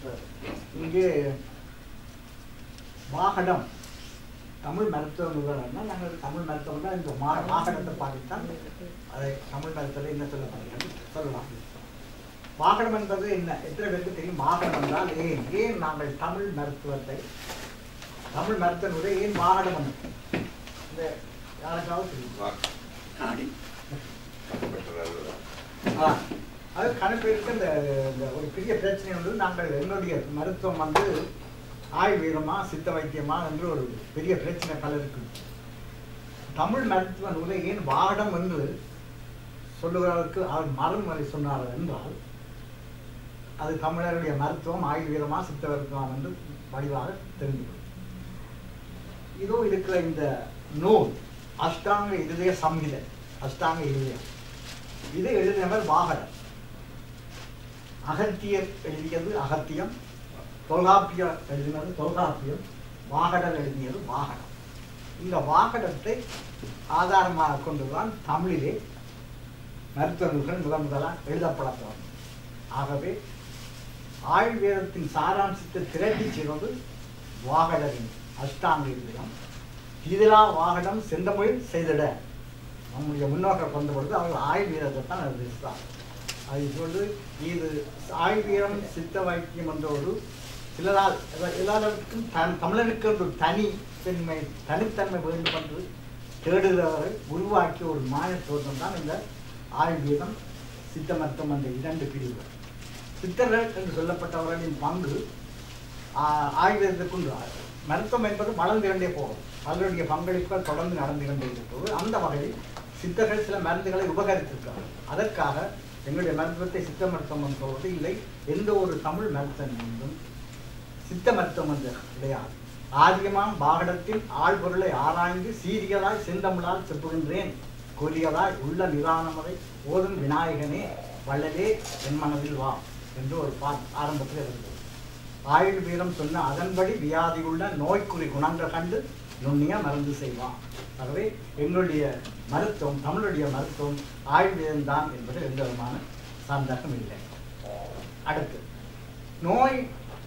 இங்கே வாகடம் தமிழ் மருத்துவ நிபுணர்னா நாங்கள் தமிழ் மருத்துவம்னா இந்த மா வாகனத்தை பார்த்துத்தான் அதை தமிழ் மருத்துவத்தில் என்ன சொல்லப்படுகிறது சொல்லலாம் வாகனம் என்பது என்ன எத்தனை பேருக்கு தெரியும் வாகனம் என்றால் ஏன் ஏன் நாங்கள் தமிழ் மருத்துவத்தை தமிழ் மருத்துவ நூலை ஏன் வாகனம் என்று இந்த யாருக்காவது தெரியும் ஆ, அது கணப்பேருக்கு இந்த இந்த ஒரு பெரிய பிரச்சனை வந்து நாங்கள் என்னுடைய மருத்துவம் வந்து ஆயுர்வேதமா சித்த வைத்தியமா என்று ஒரு பெரிய பிரச்சனை பலருக்கு தமிழ் மருத்துவ நூலை ஏன் வாடம் என்று சொல்லுகிறவருக்கு அவர் மறுமறை சொன்னார் என்றால் அது தமிழருடைய மருத்துவம் ஆயுர்வேதமா சித்த வைத்தியமா என்று வடிவாக தெரிந்து இதோ இருக்கிற இந்த நூல் அஷ்டாங்க இருதய சம்ஹிதை அஷ்டாங்க இருதயம் இது எழுதினவர் வாகடம் அகத்தியர் எழுதியது அகத்தியம் தொல்காப்பியர் எழுதினது தொல்காப்பியம் வாகடர் எழுதியது வாகடம் இந்த வாகடத்தை ஆதாரமாக கொண்டுதான் தமிழிலே மருத்துவ நூல்கள் முதன் முதலாக எழுதப்பட தொடங்கும் ஆகவே ஆயுர்வேதத்தின் சாராம்சத்தை திரட்டி செய்வது வாகடரின் அஷ்டாங்க இருதயம் இதலா வாகடம் செந்தமிழ் செய்திட நம்முடைய முன்னோர்கள் கொண்ட பொழுது அவர்கள் ஆயுர்வேதத்தை தான் எழுதியிருந்தார் அது சொல்லு இது ஆயுர்வேதம் சித்த வைத்தியம் என்ற ஒரு சிலரால் எல்லா- எல்லாருக்கும் தன் தமிழனுக்கு ஒரு தனி தன்மை தனித்தன்மை வேண்டும் என்று தேடுகிறவரை உருவாக்கிய ஒரு மாய தோற்றம் தான் இந்த ஆயுர்வேதம் சித்த மருத்துவம் என்ற இரண்டு பிரிவுகள் சித்தர்கள் என்று சொல்லப்பட்டவர்களின் பங்கு ஆஹ், ஆயுர்வேதத்துக்குண்டு மருத்துவம் என்பது வளர்ந்திரண்டே போகும் பலருடைய பங்களிப்புகள் தொடர்ந்து நடந்து கொண்டே இருக்கிறது அந்த வகையில் சித்தர்கள் சில மருந்துகளை உபகரித்திருக்கிறார்கள் அதற்காக எங்களுடைய மருத்துவத்தை சித்த மருத்துவம் என்று சொல்வது இல்லை எந்த ஒரு தமிழ் மருத்துவம் சித்த மருத்துவம் என்று கிடையாது ஆரியமாம் பாகடத்தில் ஆழ்பொருளை ஆராய்ந்து சீரியலாய் செந்தமிழால் செப்புகின்றேன் கூறியதாய் உள்ள நிதானமதை ஓதும் விநாயகனே வள்ளலே என் மனதில் வா என்று ஒரு பா ஆரம்பத்தில் இருந்தது ஆயுள் வீரம் சொன்ன அதன்படி வியாதியுள்ள நோய்க்குறி குணங்கள் கண்டு நுண்ணிய மருந்து செய்வான் ஆகவே எங்களுடைய மருத்துவம் தமிழுடைய மருத்துவம் ஆயுர்வேதம் தான் என்பது எந்த விதமான சந்தேகம் இல்லை அடுத்து நோய்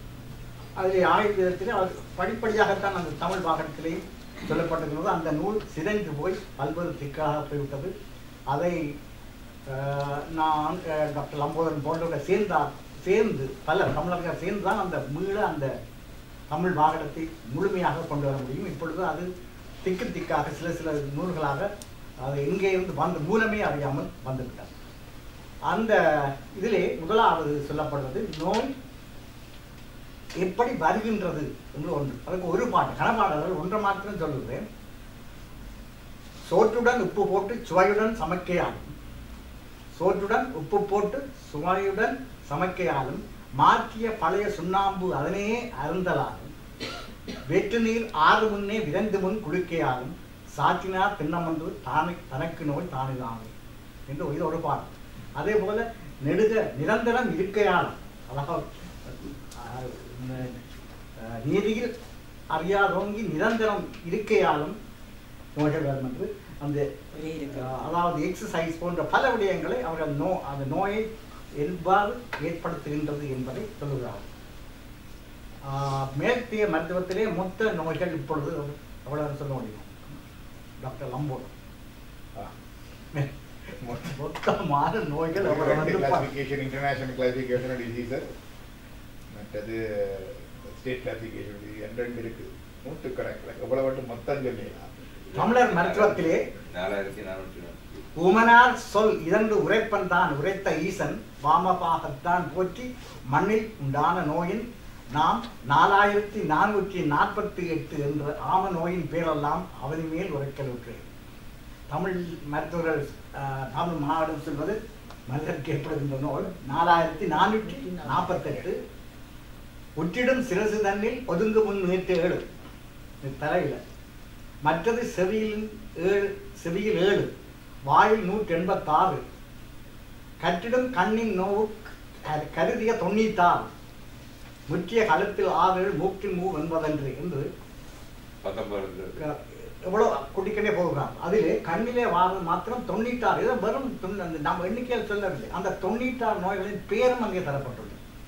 அதில் ஆயுர்வேதத்திலே அவர் படிப்படியாகத்தான் அந்த தமிழ் பாகத்திலேயும் சொல்லப்பட்டிருக்கிறது அந்த நூல் சிதைந்து போய் பல்வேறு திக்காக போய்விட்டது அதை அஹ், நான் அஹ், டாக்டர் லம்போதரன் போன்றவர்கள் சேர்ந்தார் சேர்ந்து பல தமிழர்கள் சேர்ந்து தான் அந்த மீள அந்த தமிழ் வாகனத்தை முழுமையாக கொண்டு வர முடியும் இப்பொழுது அது திக்கு திக்காக சில சில நூல்களாக அது எங்கே இருந்து வந்த மூலமே அறியாமல் வந்துவிட்டது அந்த இதிலே முதலாவது சொல்லப்படுவது நோய் எப்படி வருகின்றது என்று ஒன்று அதுக்கு ஒரு பாட்டு கனபாடல்கள் ஒன்றை மாத்திரம் சொல்லுகிறேன் சோற்றுடன் உப்பு போட்டு சுவையுடன் சமைக்கையாலும் சோற்றுடன் உப்பு போட்டு சுவையுடன் சமைக்கையாலும் மாற்றிய பழைய சுண்ணாம்பு அதனே அருந்தலாலும் வெற்று நீர் ஆறு முன்னே விரைந்து முன் குளிக்கையாலும் சாற்றினார் திண்ணமன்று தானே தனக்கு நோய் தானுதானே என்று இது ஒரு பாட்டு அதே போல நெடுக நிரந்தரம் இருக்கையாலும் அழகா அஹ், இந்த, அஹ், நீதியில் அறியாதோங்கி நிரந்தரம் இருக்கையாலும் நோய்கள் வரும் என்று அந்த அஹ், அதாவது எக்ஸசைஸ் போன்ற பல விடயங்களை அவர்கள் நோ அந்த நோயை எவ்வாறு ஏற்படுத்துகின்றது என்பதை சொல்லுகிறார்கள் ஆஹ், மேற்கிய மருத்துவத்திலே மொத்த நோய்கள் இப்பொழுது எவ்வளவு சொல்ல முடியும் டாக்டர் லம்போட் மொத்தமான நோய்கள் எவ்வளவு வந்து பா- கிளாசிஃபிகேஷன் இன்டர்நேஷனல் கிளாசிஃபிகேஷன் டிசீசஸ் மற்றது ஸ்டேட் கிளாசிஃபிகேஷன் ரெண்டு இருக்கு நூற்றுக்கணக்கில் எவ்வளவு மட்டும் மொத்தம் சொல்லலாம் தமிழர் மருத்துவத்திலே நாலாயிரத்தி நானூற்றி நாற்பது உமனார் சொல் இரண்டு உரைப்பன் தான் உரைத்த ஈசன் வாமபாகத்தான் போற்றி மண்ணில் உண்டான நோயின் நாம் நாலாயிரத்தி நானூற்றி நாற்பத்தி எட்டு என்ற ஆம நோயின் பேரெல்லாம் அவனி மேல் உரைக்கலுற்றேன் தமிழ் மருத்துவர்கள் ஆஹ், தமிழ் மாநாடு சொல்வது மனிதருக்கு ஏற்படுகின்ற நோய் நாலாயிரத்தி நானூற்றி நாற்பத்தெட்டு உற்றிடும் சிரசு தன்னில் ஒதுங்கு முன் நீட்டு ஏழு இது தலையில மற்றது செவியில் ஏழு செவியில் ஏழு வாயில் நூற்றி எண்பத்தாறு கற்றிடும் கண்ணின் நோவு க- கருதிய தொண்ணூத்தாறு முற்றிய களத்தில் ஆறு மூக்கில் மூ என்பதன்று என்று பத்தொன்பது அஹ், எவ்வளோ குடிக்கனே போகிறார் அதிலே கண்ணிலே வாரம் மாத்திரம் தொண்ணூத்தாறு இதை வெறும் தொண்ணூ- அந்த நம்ம எண்ணிக்கையில் சொல்லவில்லை அந்த தொண்ணூத்தாறு நோய்களின் பேரும் அங்கே தரப்பட்டுள்ளது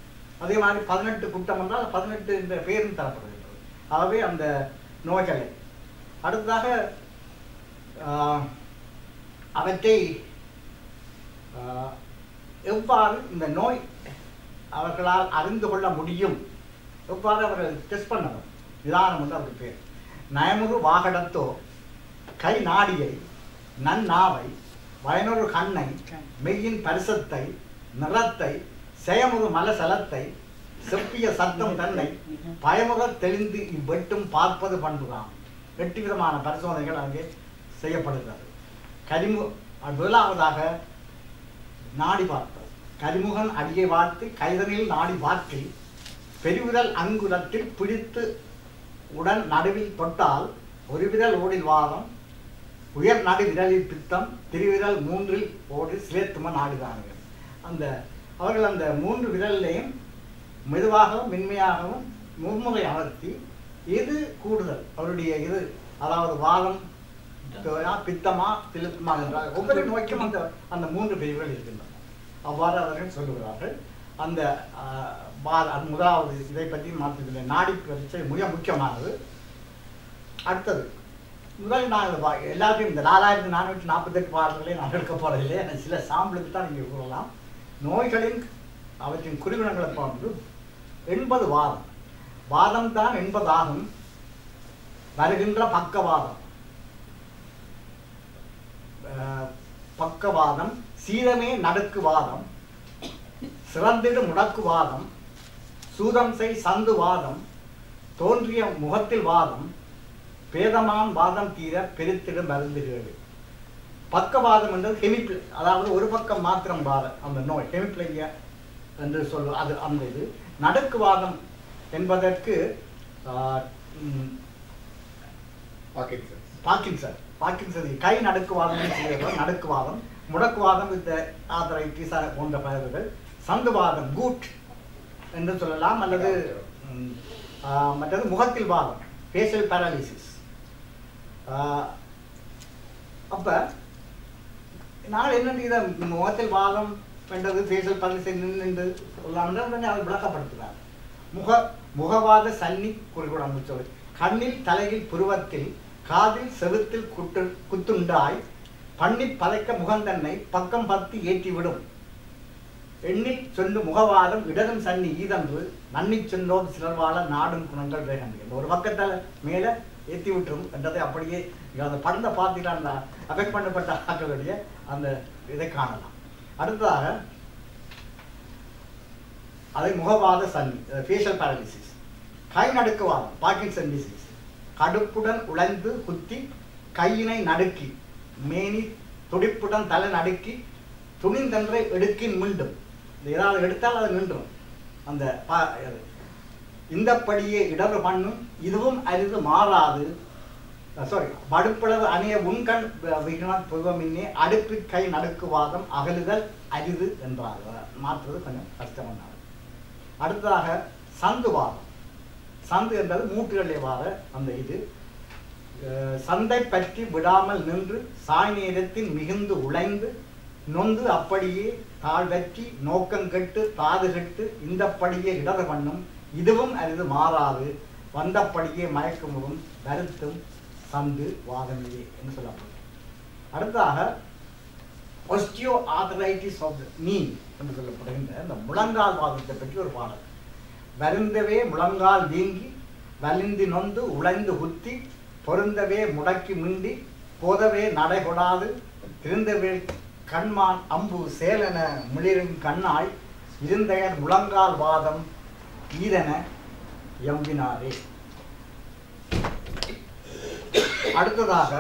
அதே மாதிரி பதினெட்டு குற்றம் என்றால் பதினெட்டு என்ற பேரும் தரப்படுகின்றது ஆகவே அந்த நோய்களை அடுத்ததாக ஆஹ், அவற்றை ஆஹ், எவ்வாறு இந்த நோய் அவர்களால் அறிந்து கொள்ள முடியும் எவ்வாறு அவர்கள் டெஸ்ட் பண்ணணும் நிதானம் வந்து அவருக்கு பேர் நயமுறு வாகடத்தோ கை நாடியை நன்னாவை வயனொரு கண்ணை மெய்யின் பரிசத்தை நிறத்தை செயமுறு மலசலத்தை செப்பிய சத்தம் தன்னை பயமுற தெளிந்து இவ்வெட்டும் பார்ப்பது பண்புதான் எட்டு விதமான பரிசோதனைகள் அங்கே செய்யப்படுகிறது கரிமு முதலாவதாக நாடி பார்த்தல் கரிமுகன் அடியை பார்த்து கைதனில் நாடி பார்த்து பெருவிரல் அங்குலத்தில் பிடித்து உடன் நடுவில் தொட்டால் ஒரு விரல் ஓடில் வாதம் உயர் நடு விரலில் பித்தம் திருவிரல் மூன்றில் ஓடி சிலேத்தும நாடுகிறார்கள் அந்த அவர்கள் அந்த மூன்று விரலிலையும் மெதுவாகவும் மென்மையாகவும் மும்முறை அமர்த்தி எது கூடுதல் அவருடைய இது அதாவது வாதம் தோயா, பித்தமா திலுத்தமா என்றால் ஒவ்வொரு நோய்க்கும் அந்த அந்த மூன்று பிரிவுகள் இருக்கின்றன அவ்வாறு அவர்கள் சொல்லுகிறார்கள் அந்த ஆஹ், வா- அது முதலாவது இதை பற்றி மாற்றத்தில்லை நாடி பரீட்சை மிக முக்கியமானது அடுத்தது முதல் நாள் வா- எல்லாத்தையும் இந்த நாலாயிரத்தி நானூற்றி நாற்பத்தெட்டு பாடல்களை நான் எடுக்க போறதில்லை எனக்கு சில சாம்பிளுக்கு தான் நீங்கள் கூறலாம் நோய்களின் அவற்றின் குறிகுணங்களை போன்று எண்பது வாதம் வாதம் தான் எண்பதாகும் வருகின்ற பக்கவாதம் அஹ், பக்கவாதம் சீரமே நடுக்குவாதம் சிறந்திடு முடக்குவாதம் சூதம் செய் சந்து வாதம் தோன்றிய முகத்தில் வாதம் பேதமாம் வாதம் தீர பெருத்திடும் மருந்துகிறது பக்கவாதம் என்றது ஹெமிப்ள அதாவது ஒரு பக்கம் மாத்திரம் வாத அந்த நோய் ஹெமிப்ளையா என்று சொல்லுவோம் அது அந்த இது நடுக்குவாதம் என்பதற்கு ஆஹ், ம், பார்க்கின்சன்ஸ் பார்க்கின்சன் பார்க்கின்சன் கை நடுக்குவாதம் செய்யறோம் நடுக்குவாதம் முடக்குவாதம் இந்த ஆதரைட்டிஸ் போன்ற பெயர்கள் சந்துவாதம் கூட் என்று சொல்லலாம் அல்லது ம், ஆ, மற்றது முகத்தில் வாதம் ஃபேஷியல் பேரலிசிஸ் அப்ப நான் என்ன இதை முகத்தில் வாதம் என்றது ஃபேஷியல் பேரலிசிஸ் நின்று சொல்லலாம் என்று அவர் விளக்கப்படுத்துகிறார் முக முகவாத சன்னி குறிக்கூடம் சொல்லி கண்ணில் தலையில் புருவத்தில் காதில் செவுத்தில் குட்டு குத்துண்டாய் பண்ணிப் பதைக்க முகந்தன்னை பக்கம் பத்து ஏற்றிவிடும் எண்ணில் சொல்லு முகவாதம் இடதும் சன்னி ஈதன்று நன்னிச் சொன்னோம் சிலர்வாழ நாடும் குணங்கள் வேகங்கள் ஒரு பக்கத்தில் மேலே ஏற்றி விட்டுரும் என்றதை அப்படியே நீங்க அந்த படத்தை பார்த்தீங்கன்னா அந்த அஃபெக்ட் பண்ணப்பட்ட ஆட்களுடைய அந்த இதை காணலாம் அடுத்ததாக அதை முகவாத சன்னி ஃபேஷியல் பேரலிசிஸ் கை நடுக்குவாதம் பார்க்கின்சன் டிசீஸ் கடுப்புடன் உழைந்து குத்தி கையினை நடுக்கி மேனி துடிப்புடன் தலை நடுக்கி துணிந்தென்றை எடுக்கின் மீண்டும் இது ஏதாவது எடுத்தால் அது நின்றும் அந்த பா அது. இந்தப்படியே இடறு பண்ணும் இதுவும் அரிது மாறாது சாரி வடுப்பளவு அணிய உண்கண் விகணம் புகமின்னே அடுப்பு கை நடுக்குவாதம் அகலுதல் அரிது என்றார் மாற்றுவது கொஞ்சம் கஷ்டமானது அடுத்ததாக சந்துவாதம் சந்து என்பது மூட்டுகளிலே வார அந்த இது அஹ், சந்தை பற்றி விடாமல் நின்று சாய் நேரத்தில் மிகுந்து உழைந்து நொந்து அப்படியே தாழ் பற்றி நோக்கம் கெட்டு தாது கெட்டு இந்தப்படியே இடது பண்ணும் இதுவும் அரிது மாறாது வந்தப்படியே மயக்கமுறும் வருத்தும் சந்து வாதமிலே என்று சொல்லப்படும் அடுத்ததாக ஒஸ்டியோ ஆர்த்தரைட்டிஸ் ஆஃப் நீ என்று சொல்லப்படுகின்ற இந்த முழங்கால் வாதத்தை பற்றி ஒரு பாடல் வருந்தவே முழங்கால் வீங்கி வலிந்து நொந்து உழைந்து குத்தி பொருந்தவே முடக்கி மிண்டி போதவே நடைகொடாது திருந்தவே கண்மான் அம்பு சேலன மிளிரும் கண்ணாய் இருந்தையர் முழங்கால் வாதம் ஈதன எம்பினாரே அடுத்ததாக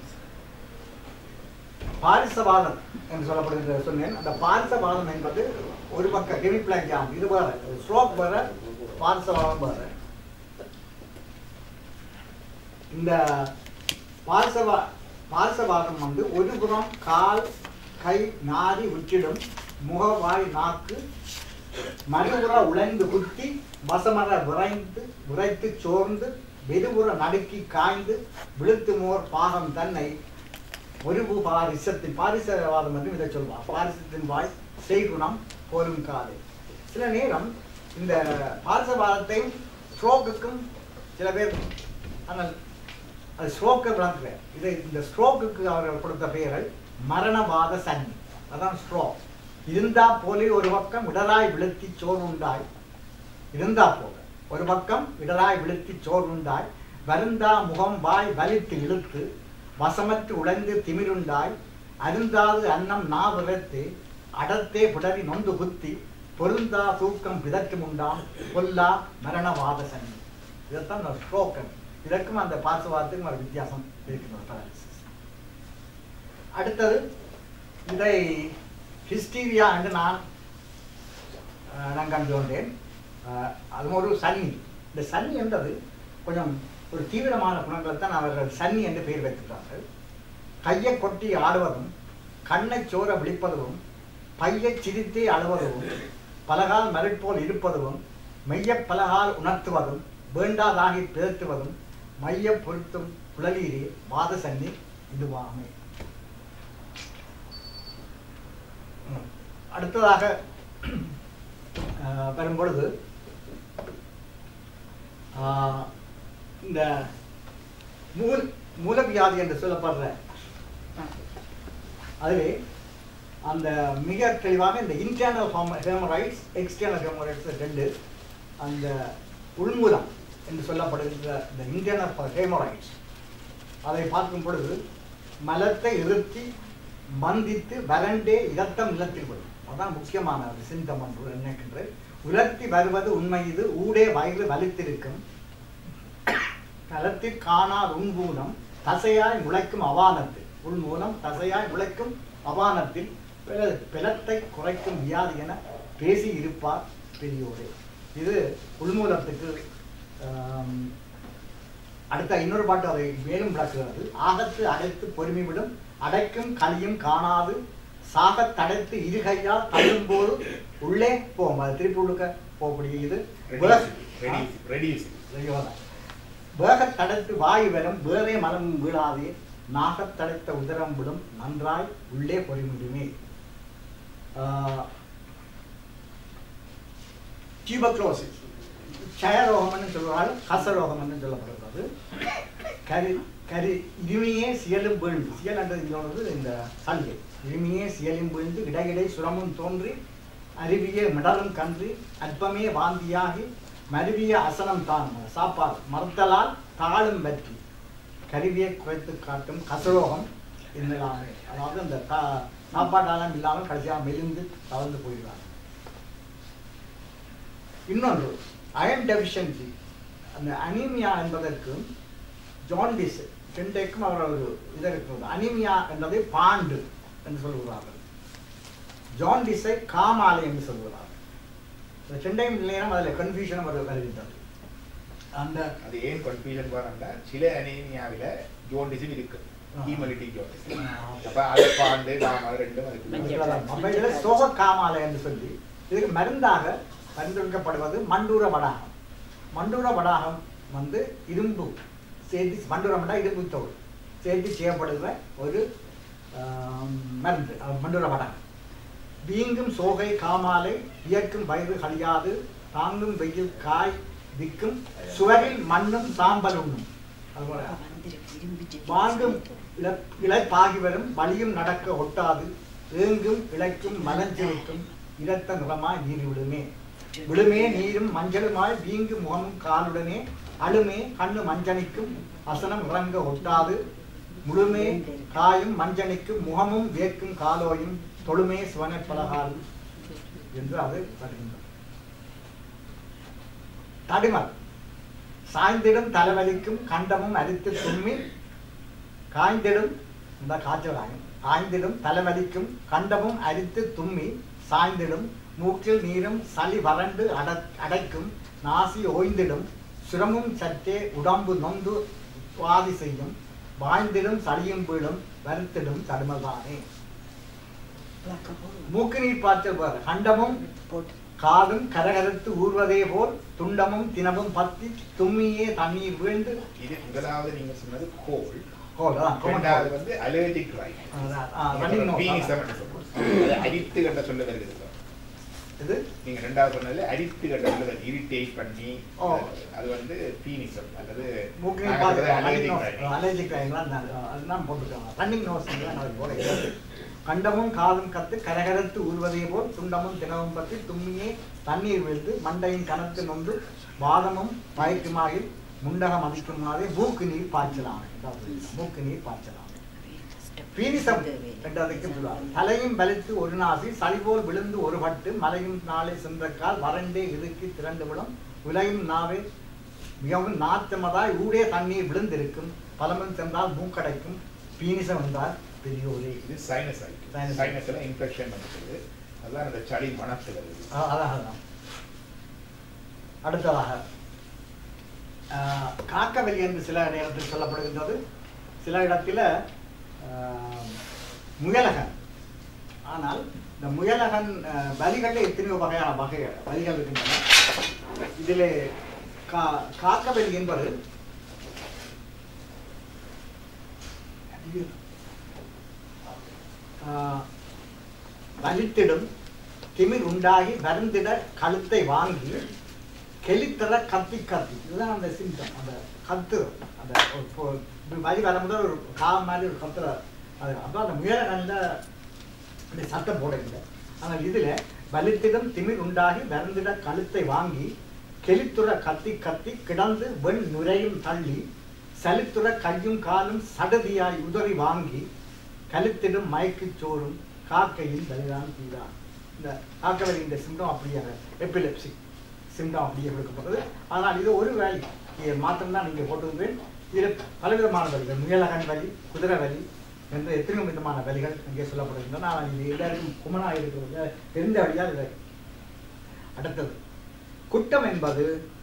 பாரிசவாதம் என்று சொல்லப்படுகிற சொன்னேன் அந்த பாரிசவாதம் என்பது ஒரு பக்கம் ஹெமிப்ளாங்கியாம் இது வேற ஸ்ட்ரோக் வேற பாரிசவாதம் வேற இந்த பாரிசவா பாரிசவாதம் வந்து ஒரு புறம் கால் கை நாடி விட்டிடும் முகவாய் நாக்கு மறுபுற உழைந்து குத்தி வசமர விரைந்து விரைத்து சோர்ந்து வெறுபுற நடுக்கி காய்ந்து விழுத்து மோர் பாகம் தன்னை ஒரு பாரிசத்தின் பாரிசவாதம் என்று இதை சொல்வார் பாரிசத்தின் வாய் செய்குணம் போரும் காலை சில நேரம் இந்த பாரசவாதத்தையும் ஸ்ட்ரோக்குக்கும் சில பேர் ஆனால் அது ஸ்ட்ரோக்கை விளக்குற இது இந்த ஸ்ட்ரோக்குக்கு அவர்கள் கொடுத்த பெயர்கள் மரணவாத சன்னி அதான் ஸ்ட்ரோக் இருந்தா போலே ஒரு பக்கம் இடராய் விழுத்தி சோர்வுண்டாய் இருந்தா போல ஒரு பக்கம் இடராய் விழுத்தி சோர்வுண்டாய் வருந்தா முகம் வாய் வலித்து இழுத்து வசமற்று உழைந்து திமிருண்டாய் அருந்தாது அன்னம் நா விரத்து அடத்தே புடரி நொந்து குத்தி பொருந்தா தூக்கம் பிதற்றும் உண்டாம் கொல்லா மரணவாத சன்னி இதைத்தான் இந்த ஸ்ட்ரோக்கன் இதற்கும் அந்த பாசுவாதத்துக்கும் ஒரு வித்தியாசம் இருக்கிறது paralysis. அடுத்தது இதை ஹிஸ்டீரியா என்று நான் அஹ், நான் கண்டு கொண்டேன் அஹ், அது ஒரு சன்னி இந்த சன்னி என்பது கொஞ்சம் ஒரு தீவிரமான குணங்களை தான் அவர்கள் சன்னி என்று பெயர் வைத்துள்ளார்கள் கையை கொட்டி ஆடுவதும் கண்ணை சோர விழிப்பதும் பையச் சிரித்தே அழுவதும் பலகால் மலைப்போல் இருப்பதும் மெய்யப் பலகால் உணர்த்துவதும் வேண்டாதாகி பேர்த்துவதும் மைய பொருத்தும் குழலீரே வாத சன்னி இதுவாமே ம். அடுத்ததாக அஹ், வரும்பொழுது ஆஹ், இந்த மூல மூலவியாதி என்று சொல்லப்படுற அதிலே அந்த மிக தெளிவாக இந்த இன்டர்னல் ஹேமரைட்ஸ் எக்ஸ்டர்னல் ஹேமரைட்ஸ் ரெண்டு அந்த உள்மூலம் என்று சொல்லப்படுகின்ற இந்த இன்டர்னல் ஹேமரைட்ஸ் அதை பார்க்கும் பொழுது மலத்தை இருத்தி மந்தித்து வறண்டே இரத்தம் நிலத்தில் விடும் அதான் முக்கியமான ஒரு சிந்தம் என்று நினைக்கின்றேன் உலர்த்தி வருவது உண்மை இது ஊடே வயிறு வலித்திருக்கும் தலத்தில் காணார் உண்பூனம் தசையாய் முளைக்கும் அவானத்து உள்மூலம் தசையாய் முளைக்கும் அவானத்தில் பில- பிலத்தை குறைக்கும் வியாதி என பேசி இருப்பார் பெரியோரே இது உள்மூலத்துக்கு ஆம், அடுத்த இன்னொரு பாட்டு அதை மேலும் விளக்குகிறது ஆகத்து அடைத்து பொறுமை விடும் அடைக்கும் கலியும் காணாது சாகத் தடைத்து இருகையால் தள்ளும்போது உள்ளே போகும் அது திருப்பி உள்ளுக்க போகக்கூடிய இது ரெடியூஸ் வேகத் தடைத்து வாயு வரும் வேறே மலம் வீழாதே நாகத் தடைத்த உதரம் விடும் நன்றாய் உள்ளே பொறிமுடியுமே டியூபக்ளோசிஸ் க்ஷயரோகம்னு சொல்லுவாள் கசரோகம்னு சொல்லப்படுகிறது கரி கரி இருமியே சியலும் வீழ்ந்து சியல் என்றது சொல்றது இந்த சல்கை இருமியே சியலும் வீழ்ந்து இடையிடை சுரமும் தோன்றி அருவிய மிடரும் கன்றி அற்பமே வாந்தியாகி மருவிய அசனம் தான் சாப்பாடு மறுத்தலால் தாளும் வெற்றி கருவியை குறைத்து காட்டும் கசரோகம் இல்லாமல் அதாவது அந்த கா சாப்பாட்டாலும் இல்லாமல் கடைசியாக மெலிந்து கலந்து போயிடுவாங்க இன்னொன்று அயன் டெஃபிஷியன்சி அந்த அனீமியா என்பதற்கும் ஜாண்டிஸ் ரெண்டைக்கும் அவர் ஒரு இது இருக்கிறது அனீமியா என்பதை பாண்டு என்று சொல்கிறார்கள் ஜாண்டிஸை காமாலை என்று சொல்கிறார்கள் இந்த ரெண்டையும் நேரம் அதில் கன்ஃபியூஷன் வரு வருகின்றது அந்த அது ஏன் கன்ஃபியூஷன் வரண்டா சில அனீமியாவில ஜோண்டிஸும் இருக்கு ஆ. ஹீமலிட்டிக் ஜோண்டிஸ் ஆ. அப்ப அதை பாண்டு நாம அது ரெண்டும் அதுக்கு அதுக்குள்ளதான். நம்ம இதுல சோக காமாலை என்று சொல்லி இதுக்கு மருந்தாக பரிந்துரைக்கப்படுவது மண்டூர வடாகம் மண்டூர வடாகம் வந்து இரும்பு சேர்த்து மண்டூரம்னா இரும்பு தோல் சேர்த்து செய்யப்படுகிற ஒரு ஆம், மருந்து அது மண்டூர வடாகம் வீங்கும் சோகை காமாலை வியக்கும் வயிறு கழியாது தாங்கும் வெயில் காய் விக்கும் சுவரில் மண்ணும் சாம்பல் உண்ணும் அதுபோல வாங்கும் இல- இளைப்பாகி வரும் வலியும் நடக்க ஒட்டாது ஏங்கும் இழைக்கும் மலஞ்சிருக்கும் இரத்த நிறமாய் நீர் விடுமே விழுமே நீரும் மஞ்சளுமாய் வீங்கு முகமும் காலுடனே அழுமே கண்ணு மஞ்சனிக்கும் அசனம் இறங்க ஒட்டாது முழுமே காயும் மஞ்சனிக்கும் முகமும் வேர்க்கும் காலோயும் தொழுமே சிவனை பலகாலும் என்று அது வருகின்றது தடிமல் சாய்ந்திடும் தலைவலிக்கும் கண்டமும் அரித்து தும்மி காய்ந்திடும் இந்த காய்ச்சல் ஆகும் காய்ந்திடும் தலைவலிக்கும் கண்டமும் அரித்து தும்மி சாய்ந்திடும் மூக்கில் நீரும் சளி வறண்டு அட அடைக்கும் நாசி ஓய்ந்திடும் சுரமும் சற்றே உடம்பு நொந்து சுவாதி செய்யும் வாய்ந்திடும் சளியும் வீழும் வருத்திடும் தடுமல்தானே மூக்கு நீர் பாய்ச்சல் பாரு கண்டமும் காதும் கரகரத்து ஊர்வதே போல் துண்டமும் தினமும் பத்தி தும்மியே தண்ணீர் வீழ்ந்து இது முதலாவது நீங்க சொன்னது கோல் கோல், அதான், common ரெண்டாவது cold. வந்து அலர்ஜிக் ரைட் அதான், ஆ, running nose, பீனிசம் அதான். என்று சொல்லுவோம் அது அடித்து கண்ட சொல்ல வருகிறது இது நீங்க ரெண்டாவது சொன்னதுல அரித்து கட்டுறது இரிட்டேட் பண்ணி ஓ. அது வந்து பீனிசம் அல்லது மூக்கினை நாங்க சொல்றது allergic பார்த்து rhinitis. அலர்ஜிக் அதுதான் போட்டுருக்காங்க ரன்னிங் நோஸ் நாளைக்கு போல இல்லை. கண்டமும் காதும் கத்து கரகரத்து ஊர்வதே போல் துண்டமும் தினமும் பற்றி தும்மியே தண்ணீர் விழுந்து மண்டையின் கனத்து நொந்து வாதமும் பயக்குமாயில் முண்டகம் அதிக்குமாறே மூக்கு நீர் பாய்ச்சலாம் மூக்கு நீர் பாய்ச்சலாம் பீனிசம் என்றதுக்கு சொல்லுவார் தலையும் வலித்து ஒரு நாசி சளிபோல் விழுந்து ஒரு பட்டு மலையும் நாளை சென்றக்கால் வறண்டே இறுக்கி திரண்டு விடும் உலையும் நாவே மிகவும் நாத்தமதாய் ஊடே தண்ணீர் விழுந்திருக்கும் பலமும் சென்றால் மூக்கடைக்கும் பீனிசம் என்றால் பெரியோரே இது சைனசைட் Sinusitis. சைனஸ்ல இன்ஃபெக்ஷன் வந்துருக்குது அதுதான் அந்த சளி மணத்துறது அ- அதான் அதான் அடுத்ததாக ஆஹ், காக்கவெளி என்று சில நேரத்தில் சொல்லப்படுகின்றது சில இடத்துல ஆஹ், முயலகன் ஆனால் இந்த முயலகன் ஆஹ், வலிகளில் எத்தனையோ வகையான வகை வலிகள் இருக்கின்றன இதிலே கா காக்கவெளி என்பது ஆஹ், வலித்திடும் திமிர் உண்டாகி வருந்திட கழுத்தை வாங்கி கெளித்தர கத்தி கத்தி இதுதான் அந்த சிம்டம் அந்த கத்து அந்த ஒரு பொ- இப்படி வலி வரும்போது ஒரு காம் மாதிரி ஒரு கத்துற அது அப்போ அந்த முயலகனில் அப்படி சத்தம் போடவில்லை ஆனால் இதில் வலித்திடம் திமிர் உண்டாகி வருந்திட கழுத்தை வாங்கி கெளித்துற கத்தி கத்தி கிடந்து வெண் நுரையும் தள்ளி சலித்துற கையும் காலும் சடதியாய் உதறி வாங்கி கழுத்திடும் மயக்குச் சோறும் காக்கையின் பலிதான் தீதான் இந்த காக்கவலி இந்த சிம்டம் அப்படியே எப்பிலெப்சி சிம்டம் அப்படியே கொடுக்கப்பட்டது ஆனால் இது ஒரு வேலி இதை மாற்றம் தான் நீங்கள் போட்டிருப்பேன் இதில் பலவிதமான வலிகள் முயலகன் வலி குதிரை வலி என்று எத்தனையோ விதமான வலிகள் இங்கே சொல்லப்படுகின்றன ஆனால் இது எல்லாருக்கும் குமனாக இருக்கிறது தெரிந்த வழியாக இது அடுத்தது குட்டம் என்பது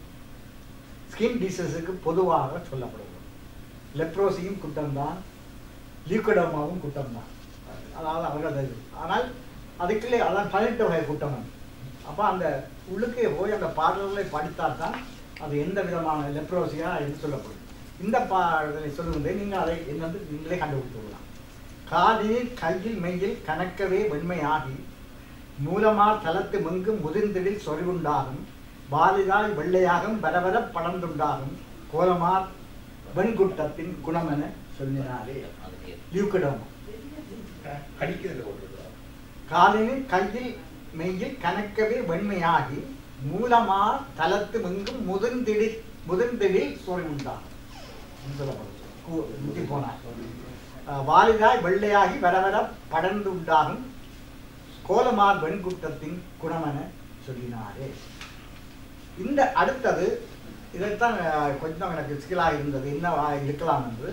ஸ்கின் டிசீஸுக்கு பொதுவாக சொல்லப்படுகிறது லெப்ரோசியும் குட்டம்தான் லீக்கோடோமாவும் குட்டம்தான் அதாவது அவர்கள் அது. ஆனால் அதுக்குள்ளே அதான் பதினெட்டு வகை குட்டம் அப்போ அந்த உள்ளுக்கே போய் அந்த பாடல்களை படித்தால் தான் அது எந்த விதமான லெப்ரோசியா என்று சொல்லப்படும் இந்த பாடலை சொல்லுவதை நீங்கள் அதை என்னென்று நீங்களே கண்டுபிடித்து கொள்ளலாம் காதில் கையில் மெய்யில் கணக்கவே வெண்மையாகி மூலமார் தலத்து மெங்கும் முதிர்ந்திடில் சொறிவுண்டாகும் வாலிதாய் வெள்ளையாகும் வரவர படர்ந்துண்டாகும் கோலமார் வெண்குட்டத்தின் குணமென சொல்லினாரே லியூக்கடோமா கடிக்கிறதுல போட்டுருக்கோம் காலினில் கையில் மெய்யில் கணக்கவே வெண்மையாகி மூலமார் தலத்து மெங்கும் முதிர்ந்திடில் முதிர்ந்திடில் சொறிவுண்டாகும் என்று சொல்லப்படுது. கு- முத்தி போனார் அஹ் வாலிதாய் வெள்ளையாகி வரவர படர்ந்து உண்டாகும் கோலமார் வெண்குட்டத்தின் குணமென சொல்லினாரே இந்த அடுத்தது இதைத்தான் அஹ், கொஞ்சம் எனக்கு சிக்கலாக இருந்தது என்ன இருக்கலாம் என்று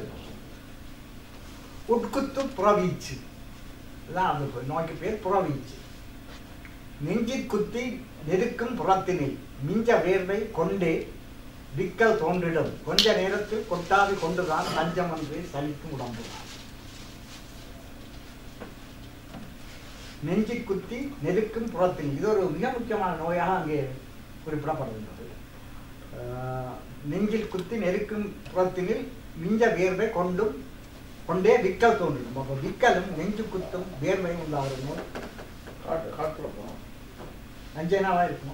உட்குத்து புறவீச்சு இதுதான் அந்த நோய்க்கு பேர் புறவீச்சு நெஞ்சிற் குத்தி நெருக்கும் புறத்தினில் மிஞ்ச வேர்வை கொண்டே விக்கல் தோன்றிடும் கொஞ்ச நேரத்தில் கொட்டாவி கொண்டுதான் தஞ்சம் என்று சலிக்கும் உடம்புதான் நெஞ்சிற் குத்தி நெருக்கும் புறத்தில் இது ஒரு மிக முக்கியமான நோயாக அங்கே குறிப்பிடப்படுகின்றது ஆஹ், நெஞ்சில் குத்தி நெருக்கும் புறத்தினில் மிஞ்ச வேர்வை கொண்டும் கொண்டே விக்கல் தோன்றிடும் அப்போ விக்கலும் நெஞ்சு குத்தும் வேர்வையும் உண்டாகிற நோய் ஹார்ட் ஹார்ட்ல போனோம் அஞ்சனாவா இருக்கும்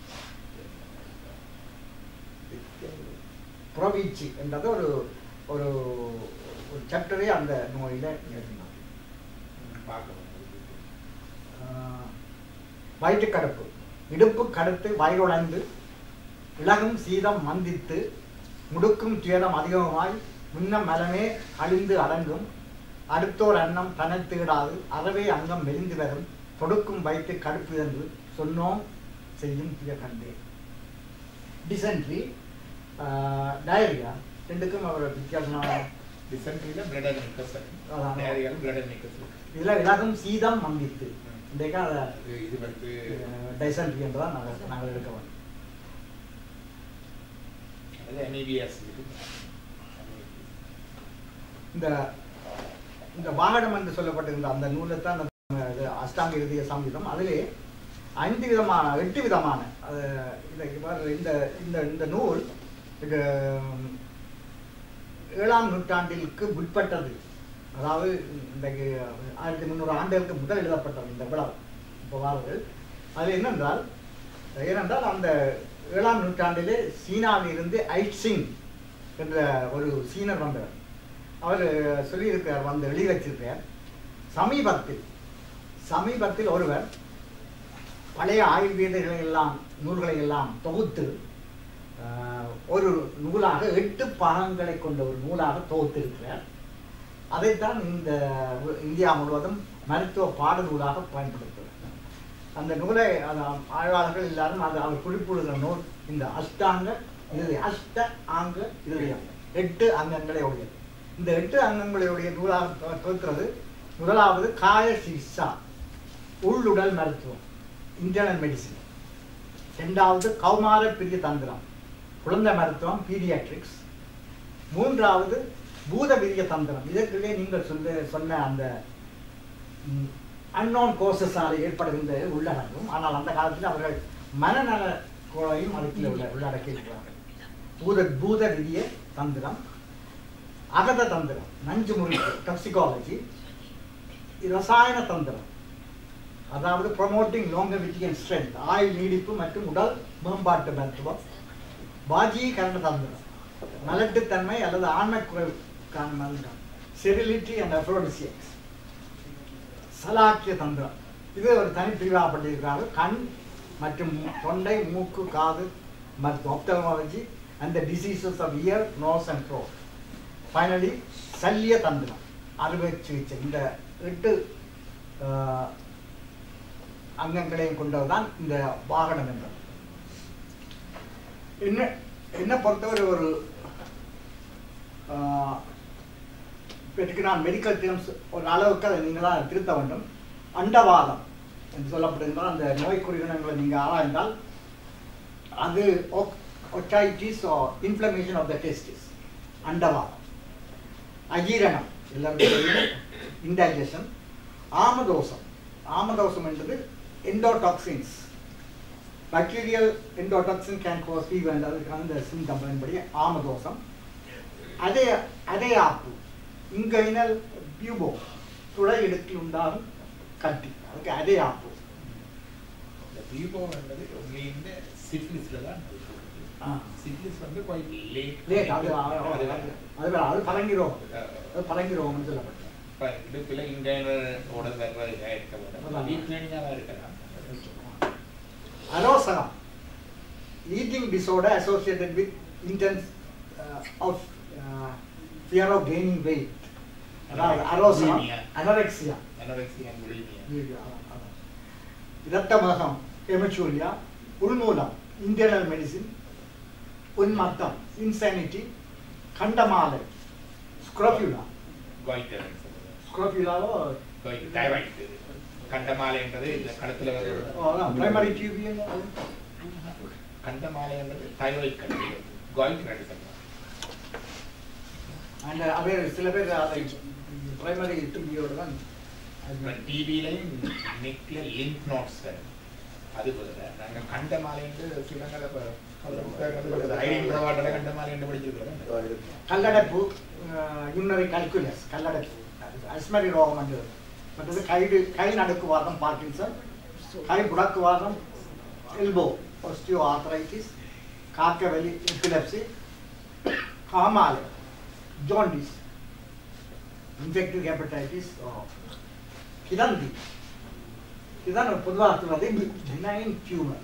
புறவீச்சு என்றது ஒரு ஒரு ஒரு சாப்டரே அந்த நோயில இருந்தார் பார்க்கணும் வயிற்றுக்கடுப்பு இடுப்பு கடுத்து வயிறுழந்து இளகும் சீதம் மந்தித்து முடுக்கும் துயரம் அதிகமாய் முன்னம் மலமே அழிந்து அடங்கும் அடுத்தோர் அன்னம் தனத்திடாது அறவே அங்கம் மெலிந்து வரும் தொடுக்கும் வயிற்று கடுப்பு என்று சொன்னோம் செய்யும் பிய கண்டே டிசென்ட்ரி டயரியா ரெண்டுக்கும் அவர் வித்தியாசமான டிசென்ட்ரியில பிளட் அண்ட் மிக்கஸ் அதான். நேரிகள் பிளட் அண்ட் மிக்கஸ் இதில் இளகும் சீதம் மந்தித்து இன்றைக்கு அதை இது வந்து டைசன்ட்ரி என்றுதான் நாங்கள் நாங்கள் எடுக்க வேண்டும் அது NABS இருக்கு இந்த இந்த வாகனம் என்று சொல்லப்பட்டிருந்த அந்த நூலில் தான் அந்த இது அஷ்டாங்க இறுதிய சங்கீதம் அதிலே ஐந்து விதமான எட்டு விதமான அது இந்த இவ்வாறு இந்த இந்த இந்த நூல் இது ம், ஏழாம் நூற்றாண்டிற்கு முற்பட்டது அதாவது இன்றைக்கு ஆயிரத்தி முந்நூறு ஆண்டுகளுக்கு முதல் எழுதப்பட்டது இந்த விழா புகார்கள் அது என்னென்றால் ஏனென்றால் அந்த ஏழாம் நூற்றாண்டிலே சீனாவில் இருந்து ஐட்சிங் என்ற ஒரு சீனர் வந்தவர் அவர் சொல்லியிருக்கிறார் வந்து எழுதி வச்சிருக்கிறார் சமீபத்தில் சமீபத்தில் ஒருவர் பழைய ஆயுர்வேதங்களை எல்லாம் நூல்களை எல்லாம் தொகுத்து ஆஹ், ஒரு நூலாக எட்டு பாகங்களை கொண்ட ஒரு நூலாக தொகுத்திருக்கிறார் அதைத்தான் இந்த உ- இந்தியா முழுவதும் மருத்துவ பாடநூலாக பயன்படுத்துகிறார் அந்த நூலை அந்த ஆய்வாளர்கள் எல்லாரும் அது அவர் குறிப்பிடுகிற நூல் இந்த அஷ்டாங்க இது அஷ்ட ஆங்க இதயம் எட்டு அங்கங்களை உடையது இந்த எட்டு அங்கங்களை உடைய நூலாக தொ- தொகுக்கிறது முதலாவது காய சிகிச்சா உள்ளுடல் மருத்துவம் இன்டர்னல் மெடிசின் இரண்டாவது கௌமார பிரிய தந்திரம் குழந்தை மருத்துவம் பீடியாட்ரிக்ஸ் மூன்றாவது பூத விரிய தந்திரம் இதற்குள்ளே நீங்கள் சொல்ல சொன்ன அந்த அன்னோன் கோர்சஸால் ஏற்படுகின்ற உள்ளடங்கும் ஆனால் அந்த காலத்தில் அவர்கள் மனநல கோளையும் அதுக்குள்ள உள்ள உள்ளடக்கி இருக்கிறார்கள் பூத பூத விரிய தந்திரம் அகத தந்திரம் நஞ்சு முறிப்பு டாக்சிகாலஜி ரசாயன தந்திரம் அதாவது ப்ரொமோட்டிங் longevity and strength ஆயுள் நீடிப்பு மற்றும் உடல் மேம்பாட்டு மருத்துவம் பாஜீகரண தந்திரம் மலட்டுத்தன்மை அல்லது ஆன்மக்குறைவுக்கான மந்திரம் செரிலிட்டி அண்ட் அப்ரோடிசியக்ஸ் சலாக்கிய தந்திரம் இது ஒரு தனிப்பிரிவாக பண்ணியிருக்கிறார்கள் கண் மற்றும் தொண்டை மூக்கு காது மருத்துவம் ophthalmology and the diseases of ear nose and throat finally சல்லிய தந்திரம் அறுவை சிகிச்சை இந்த எட்டு ஆஹ், அங்கங்களையும் கொண்டதுதான் இந்த வாகனம் என்பது என்ன என்ன பொறுத்தவரை ஒரு ஆஹ், இப்போதைக்கு நான் மெடிக்கல் டேர்ம்ஸ் ஒரு அளவுக்கு அதை நீங்கள் தான் திருத்த வேண்டும் அண்டவாதம் என்று சொல்லப்படுகின்ற அந்த நோய் குறிகுணங்களை நீங்கள் ஆராய்ந்தால் அது otitis inflammation of the testis அண்டவாதம் அஜீரணம் எல்லாருக்கும் இன்டைஜஷன் ஆமதோஷம் ஆமதோஷம் என்பது endotoxins bacterial endotoxin can cause fever அதுக்கான இந்த சிம்டம் படி ஆமதோஷம் அதே அதே ஆப்பு இங்கைனல் பியூபோ துளை இடுக்கில் உண்டாகும் கட்டி அதுக்கு அதே ஆப்பு இந்த பியூபோ என்பது only இந்த syphilisல தான் ஆ. சிப்லிஸ் வந்து quite late லேட் அது அது அது அது அது பழங்கிரோம் அது பழங்கிரோம்னு சொல்லப்பட்டது இப்ப இடுப்புல இன்டர்னல் ஓட வர்றது இருக்க அதான். வேண்டும் டீப் கிளீனிங்காக இருக்கலாம் அரோசகம் eating disorder associated with intense uh, of uh, fear of gaining weight அதாவது அரோசகம் Bulimia. Anorexia anorexia and bulimia இரத்தமகம் எமச்சூரியா உள்மூலம் இன்டர்னல் மெடிசின் உன்மத்தம் இன்சானிட்டி கண்டமாலை ஸ்க்ரோபியூலா goiter ன்னு சொல்றது. ஸ்க்ரோபியூலாவோ goiter, thyroid. கண்டமாலை என்பது இந்த கழுத்துல வருது பிரைமரி டியூபியல் கண்டமாலை என்பது தைராய்ட் கண்டு goiter என்று சொல்லுவாங்க அண்ட் அவே சில பேர் அதை பிரைமரி டியூபியோட தான் டிபிலையும் நெக்ல லிங்க் நோட்ஸ் வரும் அது போல நாங்க கண்டமாலை என்று சிலங்களை ஐடியன் பிரவாட்டில் கண்டமாலை என்று படிச்சிருக்கிறோம் கல்லடைப்பு யுனரி கல்குலஸ் கல்லடைப்பு அஸ்மரி ரோகம் என்று மற்றது கை கை நடுக்குவாதம் பார்க்கின்சன் கை புடக்குவாதம் எல்போ ஒஸ்டியோ ஆர்த்தரைட்டிஸ் காக்கவெளி எபிலப்சி காமாலை ஜோண்டிஸ் இன்ஃபெக்டிவ் ஹெப்படைட்டிஸ் கிதந்தி இதுதான் பொதுவாக சொல்வது பினைன் டியூமர்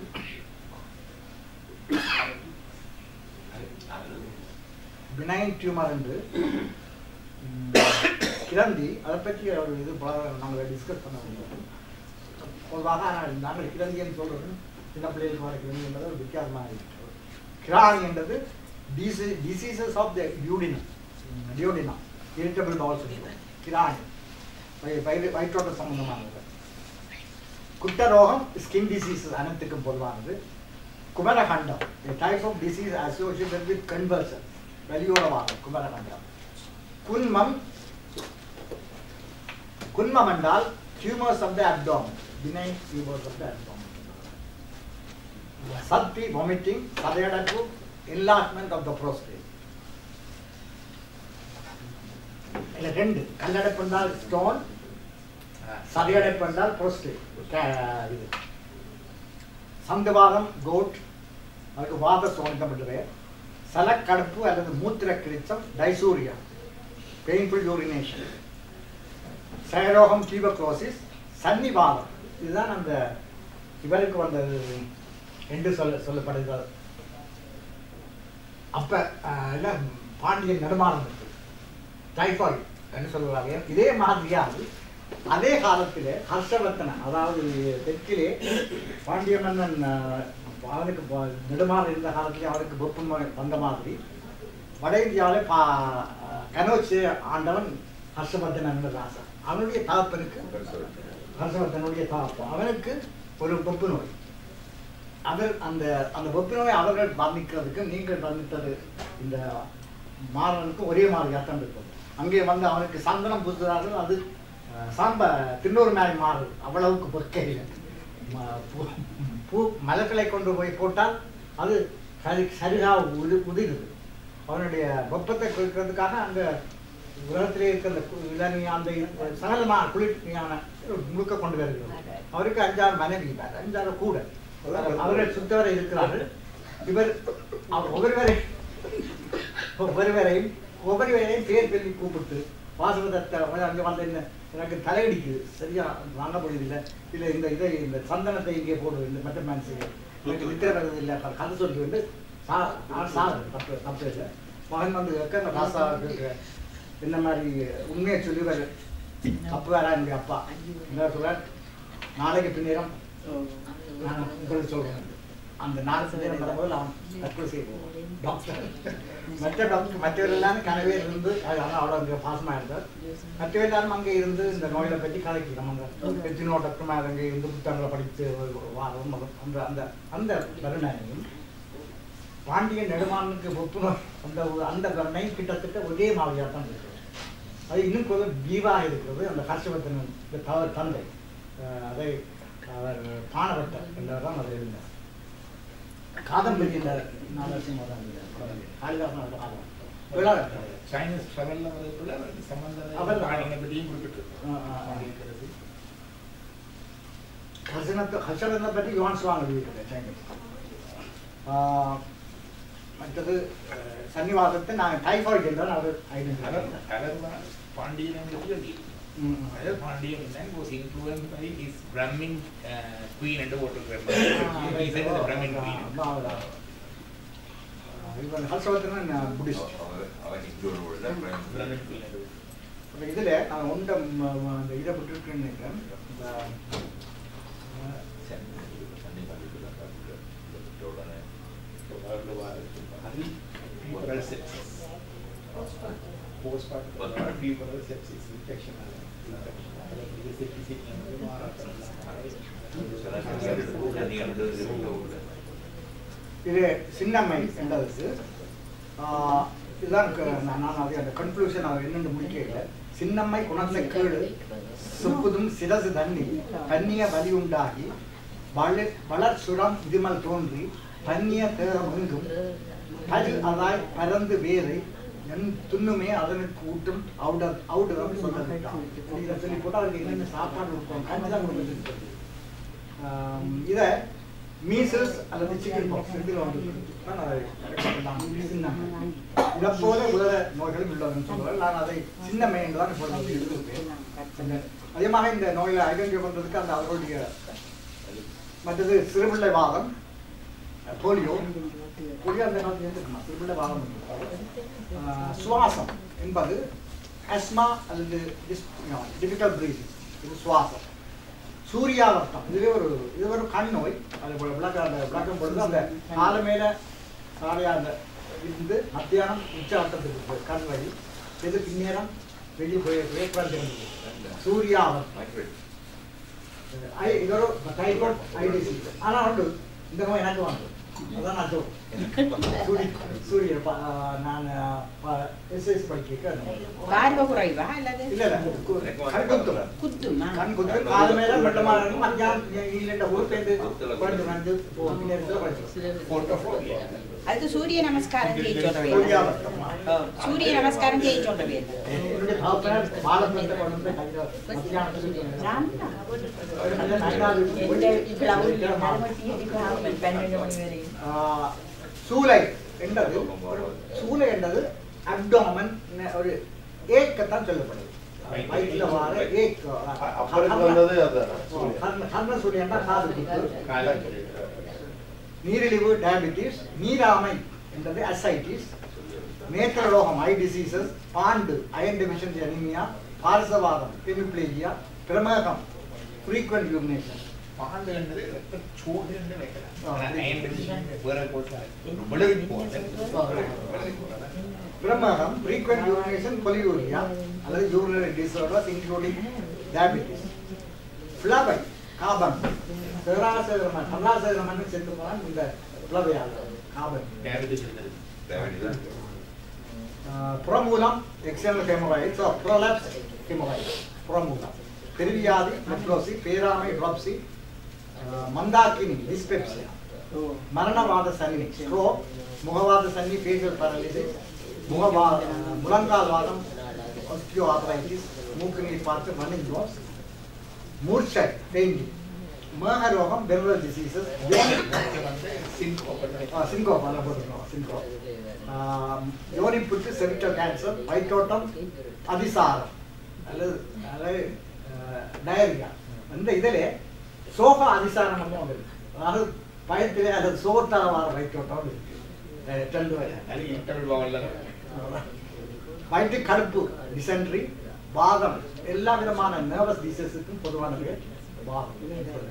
பினைன் டியூமர் என்று ம், கிரந்தி அதை பற்றி ஒரு இது பல நாங்கள் டிஸ்கஸ் பண்ண முடியும் பொதுவாக நாங்கள் கிரந்தின்னு சொல்றது சின்ன பிள்ளைகளுக்கு வர கிரந்தி என்பது ஒரு வித்தியாசமாக இருக்கிறது கிராணி என்றது டிசி டிசீசஸ் ஆஃப் த டியூடினம் டியூடினா இரிட்டபிள் பவுல் சிஸ்டம் கிராணி வய- வயிறு வயிற்றோட்ட சம்பந்தமானது குட்டரோகம் ஸ்கின் டிசீசஸ் அனைத்துக்கும் பொதுவானது குமரகண்டம் type of disease associated with conversion வெளியோட வாங்க குமரகண்டம் குன்மம் குன்மம் என்றால் tumours of the abdomen benign tumours of the abdomen சத்தி வாமிட்டிங் சதையடைப்பு enlargement ஆஃப் த prostate இல்ல ரெண்டு கல்லடைப்பு என்றால் ஸ்டோன் சதையடைப்பு என்றால் prostate கே- இது சந்தவாதம் கோட் அதுக்கு வாத சோனிக்கப்பட்டது சலக்கடுப்பு அல்லது மூத்திர கிழிச்சம் டைசூரியா பெயின்ஃபுல் யூரினேஷன் சயரோகம் டியூபக்ளோசிஸ் சன்னிவாதம் இதுதான் அந்த இவருக்கு வந்தது என்று சொல்ல சொல்லப்படுகிறது அப்ப அஹ், என்ன பாண்டியன் நெடுமாறனுக்கு டைஃபாய்டு என்று சொல்லுவாங்க இதே மாதிரியாக அதே காலத்திலே ஹர்ஷவர்த்தன அதாவது தெற்கிலே பாண்டிய மன்னன் அஹ், அவனுக்கு ப- நெடுமாறன் இருந்த காலத்திலே அவனுக்கு வெப்பு நோய் வந்த மாதிரி வட இந்தியாவிலே பா கனோச்சி ஆண்டவன் ஹர்ஷவர்தன் என்ற ராசா அவனுடைய தகப்பனுக்கு ஹர்ஷவர்தனுடைய தகப்பன் அவனுக்கு ஒரு வெப்பு நோய் அவர் அந்த அந்த வெப்பு நோயை அவர்கள் வர்ணிக்கிறதுக்கு நீங்கள் வர்ணித்தது இந்த மாறனுக்கு ஒரே மாதிரியாகத்தான் இருக்கும் அங்கே வந்து அவனுக்கு சந்தனம் பூசுகிறார்கள் அது அஹ், சாம்ப தின்னூறு மேலே மாறு அவ்வளவுக்கு பொற்கையில் பூ மலர்களை கொண்டு போய் போட்டால் அது சரி சரியாக உது உதிருது அவனுடைய வெப்பத்தை குறிக்கிறதுக்காக அந்த உலகத்திலே இருக்கிற அந்த கு- இளநீ அந்த இது சகலமான குளிர்ச்சியான முழுக்க கொண்டு வருகிறது அவருக்கு அஞ்சாறு மனைவி அஞ்சாறு கூட அவர்கள் சுத்தவரை இருக்கிறார்கள் இவர் அவர் ஒவ்வொருவரை ஒவ்வொருவரையும் ஒவ்வொருவரையும் பேர் சொல்லி கூப்பிட்டு வாசவதத்தை அங்கே வந்து என்ன எனக்கு தலையடிக்குது சரியா வாங்க முடியதில்லை இல்லை இந்த இதை இந்த சந்தனத்தை இங்கே போடு இந்த மற்ற மனசுக்கு எனக்கு நித்திர வருது இல்லை கதை சொல்லி வந்து சா நான் சாகுது தப்பு தப்பு இல்லை மகன் வந்து கேட்க அந்த ராசாவுக்கு இந்த மாதிரி உண்மையை சொல்லி வர தப்பு வேறா என்னுடைய அப்பா என்ன சொல்ற நாளைக்கு பின்னேரம் நான் உங்களுக்கு சொல்றேன் அந்த நாலு சந்தேகம் வரும்போது நான் தற்கொலை செய்வோம் டாக்டர் மற்ற டாக்டர் மற்றவரெல்லாம் கனவே இருந்து ஆனால் அவ்வளோ அங்கே பாசமாக இருந்தார் மற்றவரெல்லாம் அங்கே இருந்து இந்த நோயை பற்றி கலைக்கிறோம் அந்த பெற்றினோ டாக்டர் அங்கே இருந்து புத்தகங்களை படித்து வாரம் அந்த அந்த அந்த கருணையும் பாண்டியன் நெடுமானுக்கு ஒப்பு நோய் அந்த ஒரு- அந்த கருணையும் கிட்டத்தட்ட ஒரே மாதிரியாக தான் இருக்கிறது அது இன்னும் கொஞ்சம் விரிவாக இருக்கிறது அந்த ஹர்ஷவர்தன் இந்த தவறு தந்தை அஹ் அதை அவர் பானவட்டர் என்றவர் தான் அதை எழுதினார் காதம்பரி என்ற நாலசிம்மர் தான் எழுதினார். காளிதாசன் அவர்கள் காதம்பரி. விழாவட்டர். சைனீஸ் ட்ரெவல்ல வரதுக்குள்ள அவருக்கு சம்பந்தம் அவர் பாண்டியனை பற்றியும் குறிப்பிட்டிருக்கோம் ஆ, ஆ, ஆ. பாண்டியரசு. ஹர்ஷனத்தை ஹர்ஷவர்தனை பற்றி யுவான் சுவாங் எழுதியிருக்கிறேன் சைனீஸ் ஆஹ், மற்றது அஹ், சன்னிவாசத்தை நாங்கள் டைஃபாய்டு என்றால் அவர் அவர் ஐடென்டிஃபை அவர் தான் பாண்டியனை பற்றி எழுதியிருக்கார். ம் அதாவது Pandian then was influenced by his Brahmin uh, queen என்று போட்டிருக்கிறார். ஆ, He said the Brahmin queen. ஆ, ஆ, ஆ. இவன் ஹர்ஷவர்தனன் புத்திஸ்ட் அவன் இங்கு ஒரு Brahmin queen என்று. அப்ப இதுல நான் ஒன்றை ம- ம- அந்த இதை விட்டுருக்கேன்னு நினைக்கிறேன் இந்த அஹ், அவருக்கு வா- அது puerperal sepsis. Postpartum puerperal sepsis, infection ஆல. infection ஆல. இது septicemia வந்து மாறாட்டம். இது சின்னம்மை என்றதுக்கு ஆஹ், இதுதான் க- நான் நான் அது அந்த கன்க்ளூஷன் அது என்னென்னு முடிக்கல சின்னம்மை குணத்தை கேடு சுப்புதும் சிரசு தண்ணி கண்ணிய வலி உண்டாகி வளர் வளர் சுரம் இதுமல் தோன்றி தண்ணிய தேகம் எங்கும் பல் அதாய் பறந்து வேறு என் துண்ணுமே அதனுக்கு ஊட்டும் அவுட அவுடகம் சொல்லிட்டான் இதை சொல்லி போட்டு அவருக்கு என்னென்ன சாப்பாடு கொடுப்போம் கஞ்சி தான் கொடுப்பது இதை மீசல்ஸ் அல்லது சிக்கன் பாக்ஸ் ரெண்டுல வந்து நான் அதை சின்னம்மை இதை போல வேற நோய்களும் உள்ளதுன்னு சொல்லுவார்கள் நான் அதை சின்னம்மை என்று தான் இப்பொழுது எழுதுகிறேன் அதிகமாக இந்த நோயை ஐடென்டிஃபை பண்றதுக்கு அந்த அவர்களுடைய மற்றது சிறுபிள்ளை வாதம் போலியோ போலியோ அந்த காலத்துல இருக்குமா சிறுபிள்ளை வாதம் ஆஹ், சுவாசம் என்பது அஸ்மா அல்லது டிஃபிகல்ட் பிரீதிங் இது சுவாசம் சூரியாவர்த்தம் இதுவே ஒரு இது ஒரு கண் நோய் அது போல விளக்க அந்த விளக்கம் பொழுது அந்த கால மேல சாலையா அந்த இருந்து மத்தியானம் உச்சாட்டத்துக்கு போய் கண் வழி இது பின்னேரம் வெளியே போய் போய் சூரியாவர்த்தம் ஐ- இது ஒரு டைபாய்ட் ஐடிசி ஆனா உண்டு இந்த நோய் எனக்கு வந்து அதான் நான் சொல்றேன் சூரிய சூரிய ப- நான் எஸ்எஸ் படிக்க பார்வை குறைவா அல்லது இல்ல இல்ல கு- கண் குத்தும் குத்துமா கண் குத்தும் காது மேல வெட்டமா இருக்கும் மத்தியானம் இல்லைன்ற ஊர் சேர்ந்து குழந்தை வந்து நேரத்தில் படிச்சு போட்டோஃபோபியா அதுக்கு சூரிய நமஸ்காரம் செய்ய சொல்றேன் சூர்யாவர்த்தமா சூரிய நமஸ்காரம் செய்ய சொல்றேன் என்னுடைய தகப்பனார் பாலப்பந்த கொண்டு வந்து கையில மத்தியானத்துக்கு ஆஹ், சூலை என்றது ஒரு சூலை என்றது அப்டோமன் ஒரு ஏக்கத்தான் சொல்லப்படுது வயிற்றுல வார ஏக் அப்புறம் வந்தது அதான் கர்ண கர்ண சூரியன் என்றால் காது குத்து காலம் நீரிழிவு டயபிட்டிஸ் நீராமை என்றது அசைட்டிஸ் நேத்திரலோகம் ஐ டிசீசஸ் பாண்டு அயன் டெபிஷியன்சி அனிமியா பார்சவாதம் ஹெமிப்ளேஜியா பிரமேகம் ஃப்ரீக்வெண்ட் யூரினேஷன் பாண்டு என்பது ரத்த சூடு என்று வைக்கலாம் ஆ. ஆனா அயன் டிவிஷன் வேற போட்டால் விழுகி போகிறது பிரமேகம் ஃப்ரீக்வெண்ட் யூரினேஷன் பொலியூரியா அல்லது யூரினரி டிசார்டர்ஸ் இன்க்ளூடிங் டயபிட்டிஸ் ஃப்ளவை காபன் சேராசேகரமன் கல்லாசேகரமன் சென்று போனால் இந்த ஃப்ளவையாக காபன் டயபிட்டிஸ் இருந்தது தேவைதான் ஆஹ் புறமூலம் external haemorrhoids or prolapse haemorrhoids புறமூலம் பெருவியாதி நெப்ரோசி பேராமை ட்ராப்சி மந்தாக்கினி டிஸ்பெப்சியா மரணவாத சன்னி ஸ்ட்ரோக் முகவாத சன்னி ஃபேஷியல் பேரலிசிஸ் முகவா முழங்கால் வாதம் ஒஸ்டியோ ஆர்த்ரைட்டிஸ் மூக்கு நீர் பார்த்து ரன்னிங் க்ளோஸ் மூர்ச்சை டெங்கி மேகரோகம் பெருவல் டிசீசஸ் வந்து சின்கோ சிங்கோ பண்ண போட்டுருக்கோம் சிங்கோ யோனிப்புற்று செரிட்டல் கேன்சர் வயிற்றோட்டம் அதிசாரம் அல்லது அல்லது டயரியா இந்த இதிலே சோக அதிசாரம் வந்து ஒன்று இருக்கு அதாவது பயத்திலே அல்லது சோகத்தால் வர வயிற்றோட்டம் இருக்கு அஹ் ரெண்டு வகை. அது இன்டர்வல் பவல்ல வயிற்று கடுப்பு டிசென்ட்ரி வாதம் எல்லா விதமான நர்வஸ் டிசீஸுக்கும் பொதுவான பேர் வாதம்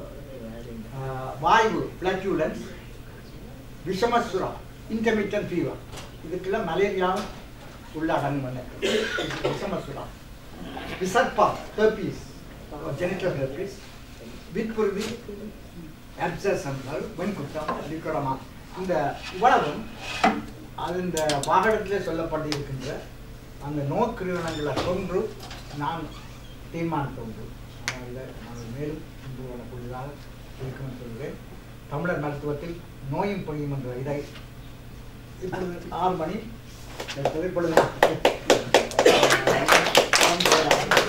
ஆஹ் வாய்வு பிளட்யூலன்ஸ் விஷமசுரா இன்டர்மீடியன் ஃபீவர் இதுக்கெல்லாம் மலேரியாவும் உள்ள அடங்கும் விஷமசுரா விசர்பா ஹெர்பீஸ் ஜெனிட்டல் ஹெர்பீஸ் விட்புருதி அப்சஸ் வெண்குற்றம் லிக்கடமா இந்த இவ்வளவும் அது இந்த வாகனத்திலே சொல்லப்பட்டிருக்கின்ற அந்த நோக்கிருவனங்களை கொன்று நான் தீர்மானம் கொண்டு அதனால் நாங்கள் மேலும் இன்று வரக்கூடியதாக இருக்குமென்று சொல்கிறேன் தமிழர் மருத்துவத்தில் நோயும் பொழியும் என்ற இதை இப்பொழுது ஆறு மணி இப்பொழுது